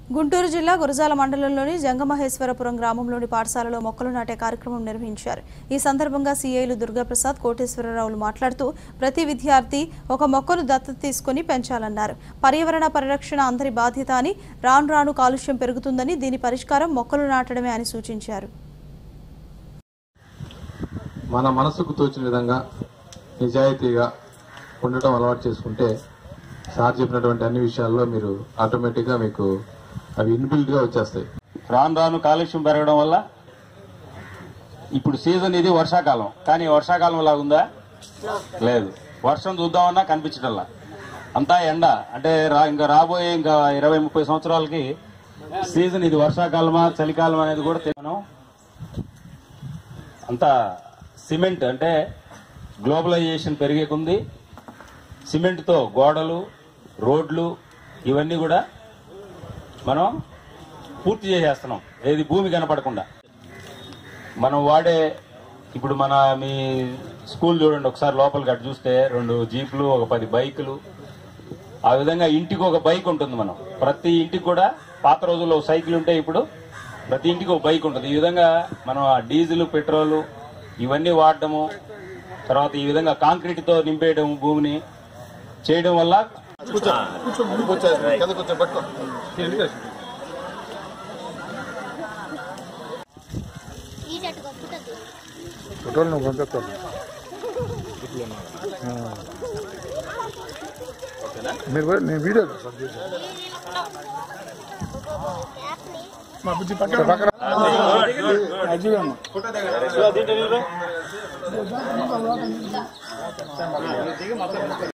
గుంటూరు జిల్లా గురజాల మండలంలోని జంగమహేశ్వరపురం గ్రామంలోని పాఠశాలలో మొక్కలు నాటే కార్యక్రమం నిర్వహించారు ఈ సందర్భంగా సీఐలు దుర్గాప్రసాద్ కోటేశ్వరరావులు మాట్లాడుతూ ప్రతి విద్యార్థి ఒక మొక్కను దత్తత తీసుకుని పెంచాలన్నారు పర్యావరణ పరిరక్షణ అందరి బాధ్యత అని రాను రాను కాలుష్యం పెరుగుతుందని దీని పరిష్కారం మొక్కలు నాటడమే అని సూచించారు మన మనసుకు తోచిన విధంగా నిజాయితీగా ఉండటం అలవాటు చేసుకుంటే సార్ చెప్పినటువంటి అన్ని విషయాల్లో మీరు ఆటోమేటిక్గా మీకు అవి ఇన్బిల్డ్గా వచ్చేస్తాయి రాను రాను కాలుష్యం పెరగడం వల్ల ఇప్పుడు సీజన్ ఇది వర్షాకాలం కానీ వర్షాకాలం లాగా ఉందా లేదు వర్షం చూద్దామన్నా కనిపించటల్లా అంతా ఎండ అంటే రా- ఇంకా రాబోయే ఇంకా ఇరవై ముప్పై సంవత్సరాలకి సీజన్ ఇది వర్షాకాలమా చలికాలం అనేది కూడా తె- మనం అంతా సిమెంట్ అంటే గ్లోబలైజేషన్ పెరిగే కొంది సిమెంట్తో గోడలు రోడ్లు ఇవన్నీ కూడా మనం పూర్తి చేసేస్తున్నాం ఏది భూమి కనపడకుండా మనం వాడే ఇప్పుడు మన మీ స్కూల్ చూడండి ఒకసారి లోపలికి అటు చూస్తే రెండు జీపులు ఒక పది బైకులు ఆ విధంగా ఇంటికి ఒక బైక్ ఉంటుంది మనం ప్రతి ఇంటికి కూడా పాత రోజుల్లో ఒక సైకిల్ ఉంటే ఇప్పుడు ప్రతి ఇంటికి ఒక బైక్ ఉంటుంది ఈ విధంగా మనం ఆ డీజిల్ పెట్రోల్ ఇవన్నీ వాడడము తర్వాత ఈ విధంగా కాంక్రీట్తో నింపేయడం భూమిని చేయడం వల్ల ఈడటు కొట్టుతుంది ఫోటోలు నువ్వు పంపిస్తావు మీరు పోయి- నేను వీడియో చేస్తాను, చేశాను. మా బుజ్జి పక్కన పక్కన అది చూడమ్మా